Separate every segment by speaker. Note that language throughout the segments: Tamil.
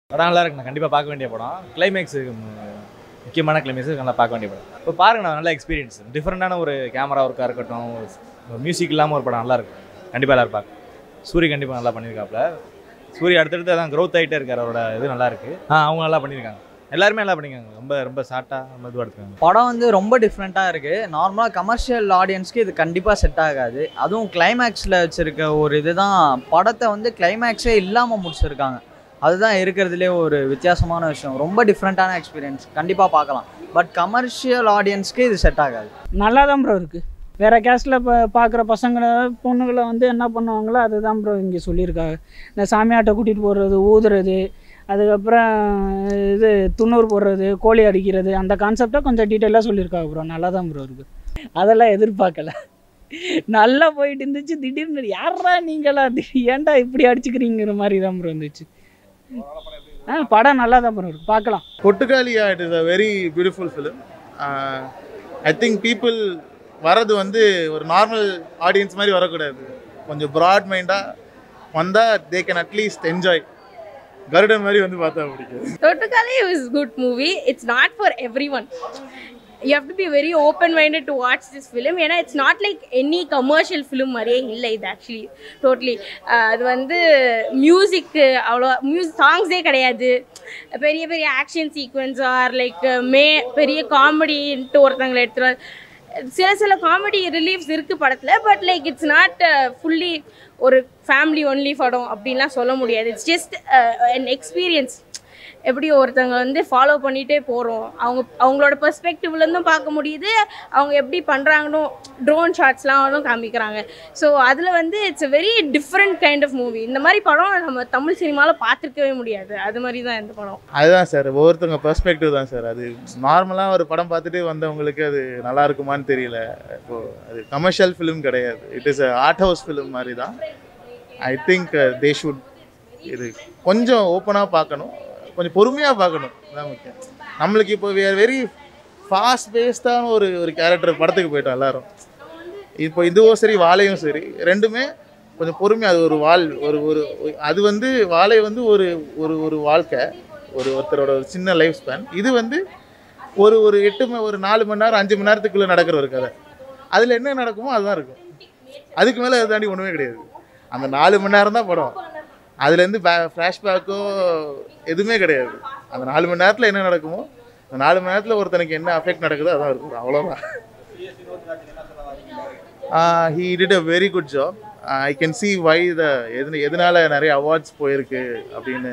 Speaker 1: படம் நல்லா இருக்குண்ணா கண்டிப்பாக பார்க்க வேண்டிய படம் கிளைமேக்ஸ் முக்கியமான கிளைமேக்ஸ் நல்லா பார்க்க வேண்டிய படம் இப்போ பாருங்கண்ணா நல்ல எக்ஸ்பீரியன்ஸ் டிஃப்ரெண்டான ஒரு கேமரா ஒர்க்காக இருக்கட்டும் மியூசிக் இல்லாமல் ஒரு படம் நல்லா இருக்கும் கண்டிப்பாக எல்லாரும் பார்க்க சூரிய கண்டிப்பாக நல்லா பண்ணியிருக்காப்புல சூரிய அடுத்தடுத்து அதான் க்ரோத் ஆகிட்டே இருக்கார் அவரோட இது நல்லா இருக்கு ஆ அவங்க நல்லா பண்ணியிருக்காங்க எல்லாருமே நல்லா பண்ணியிருக்காங்க ரொம்ப ரொம்ப ஷார்ட்டாக ரொம்ப இதுவாக எடுத்துருக்காங்க
Speaker 2: படம் வந்து ரொம்ப டிஃப்ரெண்ட்டாக இருக்குது நார்மலாக கமர்ஷியல் ஆடியன்ஸ்க்கு இது கண்டிப்பாக செட் ஆகாது அதுவும் கிளைமேக்ஸில் வச்சுருக்க ஒரு இதுதான் படத்தை வந்து கிளைமேக்ஸே இல்லாமல் முடிச்சிருக்காங்க அதுதான் இருக்கிறதுலே ஒரு வித்தியாசமான விஷயம் ரொம்ப டிஃப்ரெண்ட்டான எக்ஸ்பீரியன்ஸ் கண்டிப்பாக பார்க்கலாம் பட் கமர்ஷியல் ஆடியன்ஸ்க்கு இது செட் ஆகாது
Speaker 3: நல்லா தான் ப்ரோ இருக்குது வேறு கேஸ்டில் இப்போ பார்க்குற பசங்களை பொண்ணுங்களை வந்து என்ன பண்ணுவாங்களோ அதுதான் ப்ரோ இங்கே சொல்லியிருக்காங்க இந்த சாமியாட்டை கூட்டிகிட்டு போடுறது ஊதுறது அதுக்கப்புறம் இது துண்ணூறு போடுறது கோழி அடிக்கிறது அந்த கான்செப்டை கொஞ்சம் டீட்டெயிலாக சொல்லியிருக்காங்க ப்ரோ நல்லா தான் ப்ரோ இருக்குது அதெல்லாம் எதிர்பார்க்கல நல்லா போயிட்டு இருந்துச்சு திடீர்னு யாரா நீங்களா திடீர் ஏன்டா இப்படி அடிச்சுக்கிறீங்கிற மாதிரி தான் ப்ரோ இருந்துச்சு ஆ படம் நல்லா தான் ப்ரோ இருக்கு பார்க்கலாம்
Speaker 4: கொட்டுக்காலியா it is a very beautiful film I think people வர்றது வந்து ஒரு நார்மல் ஆடியன்ஸ் மாதிரி வரக்கூடாது கொஞ்சம் ப்ராட் மைண்டாக வந்தால் they can at least enjoy Garudan மாதிரி வந்து பார்த்தா பிடிக்கும்
Speaker 5: Totukale is good movie. It's not for everyone. You have to be very open-minded to watch this film. ஏன்னா it's not like any commercial film மாதிரியே இல்லை இது ஆக்சுவலி டோட்லி அது வந்து மியூசிக்கு அவ்வளோ மியூசிக் சாங்ஸே கிடையாது பெரிய பெரிய ஆக்ஷன் சீக்வன்ஸ் ஆர் லைக் மே பெரிய காமெடின்ட்டு ஒருத்தங்களை எடுத்துகிட்டு சில சில காமெடி ரிலீஃப்ஸ் இருக்குது படத்தில் but like it's not fully ஒரு ஃபேமிலி ஒன்லி படம் அப்படின்லாம் சொல்ல முடியாது இட்ஸ் ஜஸ்ட் an எக்ஸ்பீரியன்ஸ் எப்படி ஒருத்தவங்க வந்து ஃபாலோ பண்ணிகிட்டே போகிறோம் அவங்க அவங்களோட பெர்ஸ்பெக்டிவ்லேருந்தும் பார்க்க முடியுது அவங்க எப்படி பண்ணுறாங்கன்னு ட்ரோன் ஷாட்ஸ்லாம் வந்து காமிக்கிறாங்க ஸோ அதில் வந்து it's a very different kind of movie இந்த மாதிரி படம் நம்ம தமிழ் சினிமாவில் பார்த்துருக்கவே முடியாது அது மாதிரி தான் இந்த படம்
Speaker 4: அதுதான் சார் ஒவ்வொருத்தவங்க பெர்ஸ்பெக்டிவ் தான் சார் அது நார்மலாக ஒரு படம் பார்த்துட்டு வந்தவங்களுக்கு அது நல்லா இருக்குமான்னு தெரியல இப்போ அது கமர்ஷியல் ஃபிலிம் கிடையாது it is art house film மாதிரி தான் ஐ திங்க் தே ஷுட் இது கொஞ்சம் ஓப்பனாக பார்க்கணும் கொஞ்சம் பொறுமையாக பார்க்கணும் அதான் முக்கியம் நம்மளுக்கு இப்போ we are வெரி ஃபாஸ்ட் பேஸ்டான ஒரு ஒரு கேரக்டர் படத்துக்கு போயிட்டோம் எல்லாரும் இப்போ இதுவும் சரி வாழையும் சரி ரெண்டுமே கொஞ்சம் பொறுமையாக அது ஒரு வாழ் ஒரு ஒரு அது வந்து வாழை வந்து ஒரு ஒரு ஒரு வாழ்க்கை ஒரு ஒருத்தரோட ஒரு சின்ன லைஃப் ஸ்பேன் இது வந்து ஒரு ஒரு எட்டு ம- ஒரு நாலு மணி நேரம் அஞ்சு மணி நேரத்துக்குள்ளே நடக்கிற ஒரு கதை அதில் என்ன நடக்குமோ அதுதான் இருக்கும் அதுக்கு மேலே அதை தாண்டி ஒன்றுமே கிடையாது அந்த நாலு மணி நேரம் தான் படம் அதுலேருந்து பே ஃப்ளாஷ்பேக்கோ எதுவுமே கிடையாது அந்த நாலு மணி நேரத்தில் என்ன நடக்குமோ அந்த நாலு மணி நேரத்தில் ஒருத்தனுக்கு என்ன அஃபெக்ட் நடக்குதோ அதான் இருக்கும் அவ்வளோதான் he did a very good job I can see why the எது எதனால நிறைய அவார்ட்ஸ் போயிருக்கு அப்படின்னு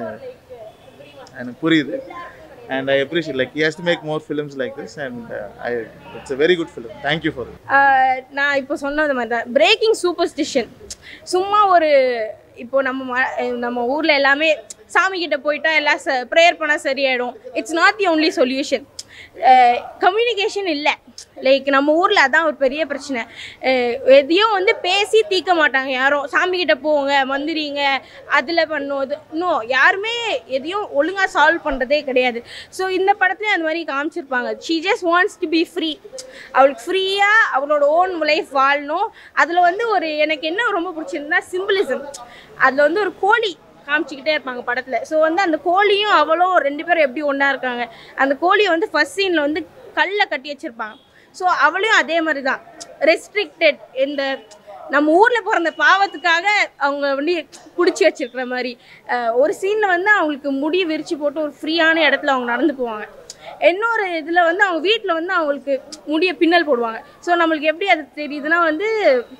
Speaker 4: எனக்கு புரியுது and I appreciate like he has to make more films like this and uh, I, it's a very good film thank you for it
Speaker 5: ஆஹ் நான் இப்போ சொன்னது மாதிரி தான் பிரேக்கிங் சூப்பர்ஸ்டிஷன் சும்மா ஒரு இப்போ நம்ம ம- அஹ் நம்ம ஊரில் எல்லாமே சாமி கிட்ட போயிட்டா எல்லாம் ச ப்ரேயர் பண்ணால் சரியாயிடும் it's not the only solution communication இல்லை லைக் நம்ம ஊரில் அதான் ஒரு பெரிய பிரச்சனை அஹ் எதையும் வந்து பேசி தீர்க்க மாட்டாங்க யாரும் சாமி கிட்ட போங்க மந்திரிங்க அதில் பண்ணும் இது இன்னும் யாருமே எதையும் ஒழுங்காக சால்வ் பண்ணுறதே கிடையாது ஸோ இந்த படத்துலேயும் அந்த மாதிரி காமிச்சிருப்பாங்க she just wants to be free அவளுக்கு ஃப்ரீயாக அவளோட ஓன் லைஃப் வாழணும் அதில் வந்து ஒரு எனக்கு என்ன ரொம்ப பிடிச்சிருந்தா சிம்பிளிசம் அதில் வந்து ஒரு கோழி காமிச்சிக்கிட்டே இருப்பாங்க படத்தில் ஸோ வந்து அந்த கோழியும் அவளும் ரெண்டு பேரும் எப்படி ஒன்றா இருக்காங்க அந்த கோழியை வந்து ஃபர்ஸ்ட் சீனில் வந்து கல்லை கட்டி வச்சுருப்பாங்க ஸோ அவளையும் அதே மாதிரி தான் ரெஸ்ட்ரிக்டட் இந்த நம்ம ஊரில் பிறந்த பாவத்துக்காக அவங்க வந்து பிடிச்சி வச்சிருக்கிற மாதிரி அஹ் ஒரு சீனில் வந்து அவங்களுக்கு முடி விரிச்சு போட்டு ஒரு ஃப்ரீயான இடத்துல அவங்க நடந்து போவாங்க இன்னொரு இதில் வந்து அவங்க வீட்டில் வந்து அவங்களுக்கு முடிய பின்னல் போடுவாங்க ஸோ நம்மளுக்கு எப்படி அது தெரியுதுன்னா வந்து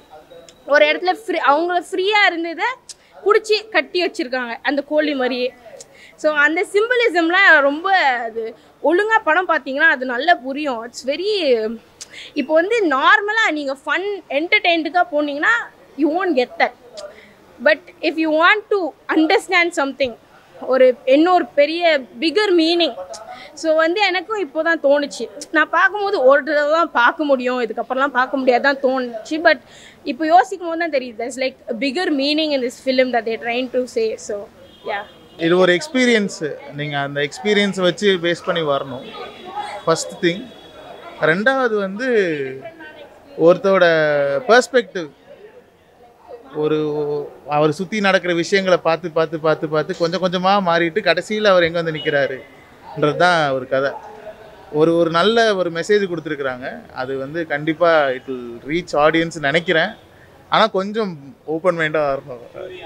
Speaker 5: ஒரு இடத்துல ஃப்ரீ அவங்கள ஃப்ரீயாக இருந்ததை பிடிச்சி கட்டி வச்சுருக்காங்க அந்த கோழி மாதிரியே ஸோ அந்த சிம்பிளிசம்லாம் ரொம்ப அது ஒழுங்காக படம் பார்த்தீங்கன்னா அது நல்லா புரியும் இட்ஸ் வெரி இப்போ வந்து நார்மலாக நீங்கள் ஃபன் என்டர்டெயின்டுக்காக போனீங்கன்னா you won't get that but if you want to understand something ஒரு இன்னொரு பெரிய பிகர் மீனிங் ஸோ வந்து எனக்கும் இப்போ தான் தோணுச்சு நான் பார்க்கும்போது ஒரு தடவை தான் பார்க்க முடியும் இதுக்கப்புறம்லாம் பார்க்க முடியாது தான் தோணுச்சு பட் இப்போ யோசிக்கும் போது தான் தெரியுது that's like bigger meaning in this film that they trying to say so yeah
Speaker 4: இது ஒரு எக்ஸ்பீரியன்ஸ் நீங்கள் அந்த எக்ஸ்பீரியன்ஸை வச்சு பேஸ் பண்ணி வரணும் ஃபஸ்ட் திங் ரெண்டாவது வந்து ஒருத்தரோட பெர்ஸ்பெக்டிவ் ஒரு அவர் சுற்றி நடக்கிற விஷயங்களை பார்த்து பார்த்து பார்த்து பார்த்து கொஞ்சம் கொஞ்சமாக மாறிட்டு கடைசியில் அவர் எங்கே வந்து நிற்கிறாருன்றது தான் ஒரு கதை ஒரு ஒரு நல்ல ஒரு மெசேஜ் கொடுத்துருக்குறாங்க அது வந்து கண்டிப்பாக இட் வில் ரீச் ஆடியன்ஸ் நினைக்கிறேன் ஆனால் கொஞ்சம் ஓப்பன் மைண்டாக இருக்கும்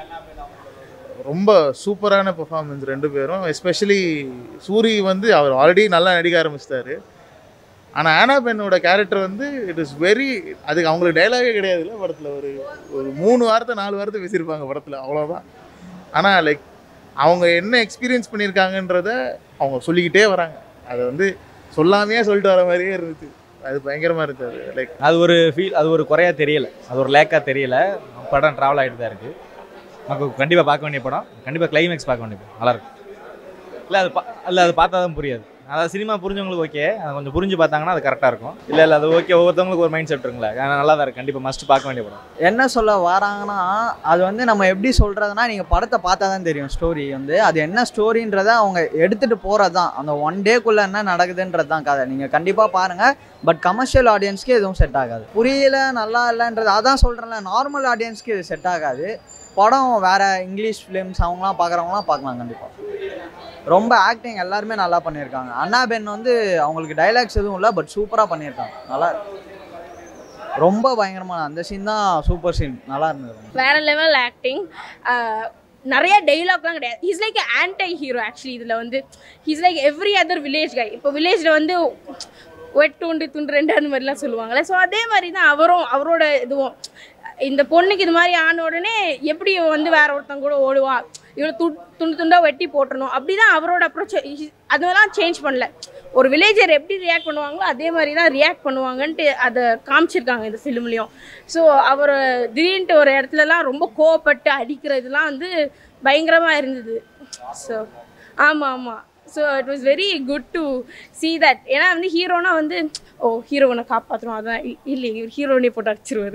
Speaker 4: ரொம்ப சூப்பரான பெர்ஃபார்மன்ஸ் ரெண்டு பேரும் எஸ்பெஷலி சூரி வந்து அவர் ஆல்ரெடி நல்லா நடிக்க ஆரம்பிச்சிட்டாரு ஆனால் ஆனா பெண்ணோட கேரக்டர் வந்து இட் இஸ் வெரி அதுக்கு அவங்களுக்கு டைலாகே கிடையாதுல்ல படத்தில் ஒரு ஒரு மூணு வாரத்தை நாலு வாரத்தை பேசியிருப்பாங்க படத்தில் அவ்வளோதான் ஆனால் லைக் அவங்க என்ன எக்ஸ்பீரியன்ஸ் பண்ணியிருக்காங்கன்றத அவங்க சொல்லிக்கிட்டே வராங்க அதை வந்து சொல்லாமையே சொல்லிட்டு வர மாதிரியே இருந்துச்சு அது பயங்கரமாக இருந்தது லைக்
Speaker 1: அது ஒரு ஃபீல் அது ஒரு குறையா தெரியல அது ஒரு லேக்காக தெரியல படம் ட்ராவல் ஆகிட்டு தான் இருக்குது நமக்கு கண்டிப்பாக பார்க்க வேண்டிய படம் கண்டிப்பாக கிளைமேக்ஸ் பார்க்க வேண்டிய படம் நல்லா இருக்கும் இல்லை அது பா இல்லை அது பார்த்தா தான் புரியாது அதாவது சினிமா புரிஞ்சவங்களுக்கு ஓகே அது கொஞ்சம் புரிஞ்சு பார்த்தாங்கன்னா அது கரெக்டாக இருக்கும் இல்லை இல்லை அது ஓகே ஒவ்வொருத்தவங்களுக்கு ஒரு மைண்ட் செட் இருக்குங்களே ஆனால் நல்லா தான் இருக்கு கண்டிப்பாக மஸ்ட் பார்க்க வேண்டிய படம்
Speaker 2: என்ன சொல்ல வராங்கன்னா அது வந்து நம்ம எப்படி சொல்கிறதுனா நீங்கள் படத்தை பார்த்தா தான் தெரியும் ஸ்டோரி வந்து அது என்ன ஸ்டோரின்றதை அவங்க எடுத்துகிட்டு போகிறது தான் அந்த ஒன் டேக்குள்ளே என்ன நடக்குதுன்றது தான் கதை நீங்கள் கண்டிப்பாக பாருங்கள் பட் கமர்ஷியல் ஆடியன்ஸ்க்கு எதுவும் செட் ஆகாது புரியல நல்லா இல்லைன்றது அதான் சொல்கிறேன்ல நார்மல் ஆடியன்ஸ்க்கு இது செட் ஆகாது படம் வேறு இங்கிலீஷ் ஃபிலிம்ஸ் அவங்களாம் பார்க்குறவங்களாம் பார்க்கலாம் கண்டிப்பாக ரொம்ப ஆக்டிங் எல்லாருமே நல்லா பண்ணியிருக்காங்க அண்ணா பென் வந்து அவங்களுக்கு டைலாக்ஸ் எதுவும் இல்லை பட் சூப்பராக பண்ணியிருக்காங்க நல்லா இருக்கு. ரொம்ப பயங்கரமான அந்த சீன் தான் சூப்பர் சீன் நல்லா இருந்தது
Speaker 5: வேற லெவல் ஆக்டிங் நிறைய டைலாக்லாம் கிடையாது he's like anti hero actually இதில் வந்து he's like every other village guy இப்போ வில்லேஜில் வந்து வெட் துண்டு துண்டு ரெண்டு அந்த மாதிரிலாம் சொல்லுவாங்கல்ல ஸோ அதே மாதிரி தான் அவரும் அவரோட இதுவும் இந்த பொண்ணுக்கு இது மாதிரி ஆன உடனே எப்படி இவ வந்து வேற ஒருத்தங்க கூட ஓடுவா இவ்வளோ து துண்டு துண்டாக வெட்டி போட்டுறணும் அப்படி தான் அவரோட அப்ரோச் அதெல்லாம் சேஞ்ச் பண்ணல ஒரு வில்லேஜர் எப்படி ரியாக்ட் பண்ணுவாங்களோ அதே மாதிரி தான் ரியாக்ட் பண்ணுவாங்கன்ட்டு அதை காமிச்சிருக்காங்க இந்த ஃபிலிம்லேயும் ஸோ அவர் திடீர்னுட்டு ஒரு இடத்துலலாம் ரொம்ப கோவப்பட்டு அடிக்கிறதுலாம் வந்து பயங்கரமாக இருந்தது ஸோ ஆமாம் ஆமாம் so it was very good to see that ஏன்னா வந்து ஹீரோனா வந்து ஓ ஹீரோனை காப்பாற்றணும் அதான் இ- இல்லை இவர் ஹீரோனே போட்டு அடிச்சிருவாரு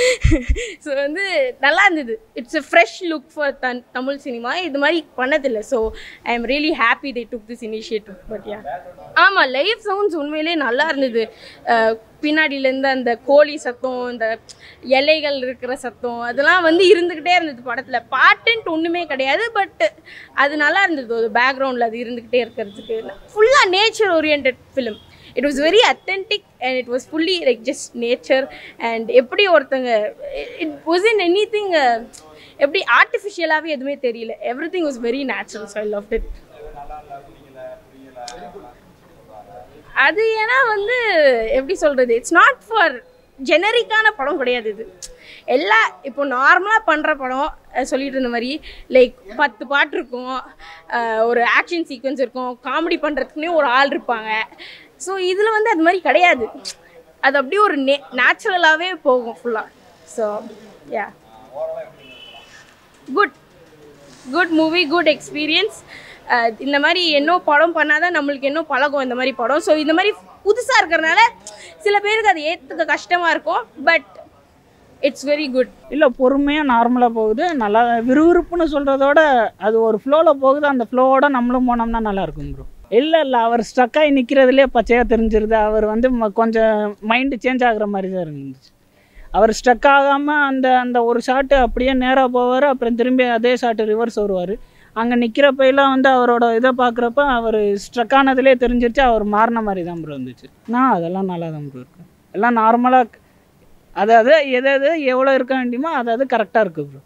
Speaker 5: ஸோ வந்து நல்லா இருந்தது it's a fresh look for the Tamil cinema இது மாதிரி பண்ணதில்லை so I am really happy they took this initiative but yeah ஆமாம் லைவ் சவுண்ட்ஸ் உண்மையிலே நல்லா இருந்தது அஹ் பின்னாடியிலேருந்து அந்த கோழி சத்தம் இந்த இலைகள் இருக்கிற சத்தம் அதெல்லாம் வந்து இருந்துக்கிட்டே இருந்தது படத்தில் பாட்டுன்ட்டு ஒன்றுமே கிடையாது பட் அது நல்லா இருந்தது ஒரு பேக்ரவுண்டில் அது இருந்துக்கிட்டே இருக்கிறதுக்கு ஃபுல்லாக nature orient film it was very authentic and it was fully like just nature and எப்படி ஒருத்தங்க it was in anything எப்படி ஆர்டிஃபிஷியலாகவே எதுவுமே தெரியல everything was very natural so I love it அது ஏன்னா வந்து எப்படி சொல்கிறது இட்ஸ் நாட் ஃபார் ஜெனரிக்கான படம் கிடையாது இது எல்லா இப்போ நார்மலாக பண்ணுற படம் அஹ் சொல்லிட்டு இருந்த மாதிரி லைக் பத்து பாட்டு இருக்கும் அஹ் ஒரு ஆக்ஷன் சீக்வன்ஸ் இருக்கும் காமெடி பண்ணுறதுக்குனே ஒரு ஆள் இருப்பாங்க ஸோ இதில் வந்து அது மாதிரி கிடையாது அது அப்படியே ஒரு நே நேச்சுரலாகவே போகும் ஃபுல்லாக so yeah good good movie good experience இந்த மாதிரி என்ன படம் பண்ணாதான் நம்மளுக்கு என்ன பழகும் இந்த மாதிரி படம் ஸோ இந்த மாதிரி புதுசாக இருக்கிறனால சில பேருக்கு அது ஏற்றுக்க கஷ்டமாக இருக்கும் பட் இட்ஸ் வெரி குட்
Speaker 3: இல்லை பொறுமையாக நார்மலாக போகுது நல்லா விறுவிறுப்புன்னு சொல்கிறதோட அது ஒரு ஃப்ளோவில் போகுது அந்த ஃப்ளோவோட நம்மளும் போனோம்னா நல்லா இருக்கும் ப்ரோ இல்லை இல்லை அவர் ஸ்டக்காகி நிற்கிறதுலே பச்சையாக தெரிஞ்சிருது அவர் வந்து ம- கொஞ்சம் மைண்டு சேஞ்ச் ஆகுற மாதிரி தான் இருந்துச்சு அவர் ஸ்டக் ஆகாமல் அந்த அந்த ஒரு ஷாட்டு அப்படியே நேராக போவார் அப்புறம் திரும்பி அதே ஷாட்டு ரிவர்ஸ் வருவார் அங்கே நிற்கிறப்பெல்லாம் வந்து அவரோட இதை பார்க்குறப்ப அவர் ஸ்ட்ரக் ஆனதுலேயே தெரிஞ்சிருச்சு அவர் மாறின மாதிரி தான் ப்ரோ இருந்துச்சு நான் அதெல்லாம் நல்லா தான் ப்ரோ இருக்கு எல்லாம் நார்மலாக அதாவது எது எது எவ்வளோ இருக்க வேண்டியமோ அது அது கரெக்டாக இருக்குது ப்ரோ